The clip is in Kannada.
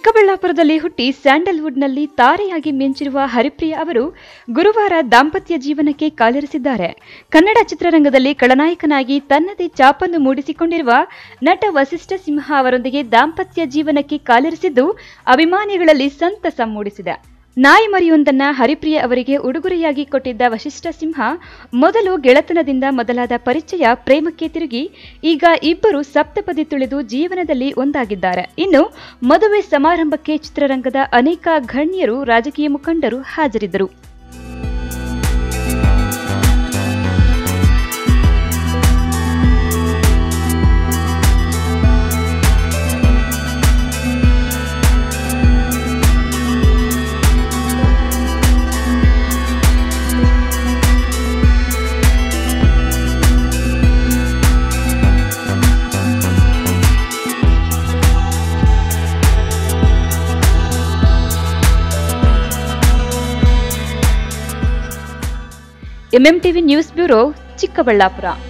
ಚಿಕ್ಕಬಳ್ಳಾಪುರದಲ್ಲಿ ಹುಟ್ಟಿ ಸ್ಯಾಂಡಲ್ವುಡ್ನಲ್ಲಿ ತಾರೆಯಾಗಿ ಮಿಂಚಿರುವ ಹರಿಪ್ರಿಯ ಅವರು ಗುರುವಾರ ದಾಂಪತ್ಯ ಜೀವನಕ್ಕೆ ಕಾಲಿರಿಸಿದ್ದಾರೆ ಕನ್ನಡ ಚಿತ್ರರಂಗದಲ್ಲಿ ಖಳನಾಯಕನಾಗಿ ತನ್ನದೇ ಚಾಪನ್ನು ಮೂಡಿಸಿಕೊಂಡಿರುವ ನಟ ವಸಿಷ್ಠ ಸಿಂಹ ಅವರೊಂದಿಗೆ ದಾಂಪತ್ಯ ಜೀವನಕ್ಕೆ ಕಾಲಿರಿಸಿದ್ದು ಅಭಿಮಾನಿಗಳಲ್ಲಿ ಸಂತಸ ಮೂಡಿಸಿದೆ ನಾಯಿ ಮರಿಯೊಂದನ್ನ ಹರಿಪ್ರಿಯ ಅವರಿಗೆ ಉಡುಗೊರೆಯಾಗಿ ಕೊಟ್ಟಿದ್ದ ವಶಿಷ್ಠ ಸಿಂಹ ಮೊದಲು ಗೆಳತನದಿಂದ ಮೊದಲಾದ ಪರಿಚಯ ಪ್ರೇಮಕ್ಕೆ ತಿರುಗಿ ಈಗ ಇಬ್ಬರು ಸಪ್ತಪದಿ ತುಳಿದು ಜೀವನದಲ್ಲಿ ಒಂದಾಗಿದ್ದಾರೆ ಇನ್ನು ಮದುವೆ ಸಮಾರಂಭಕ್ಕೆ ಚಿತ್ರರಂಗದ ಅನೇಕ ಗಣ್ಯರು ರಾಜಕೀಯ ಮುಖಂಡರು ಹಾಜರಿದ್ದರು ಎಂಎಂಟಿವಿ ನ್ಯೂಸ್ ಬ್ಯೂರೋ ಚಿಕ್ಕಬಳ್ಳಾಪುರ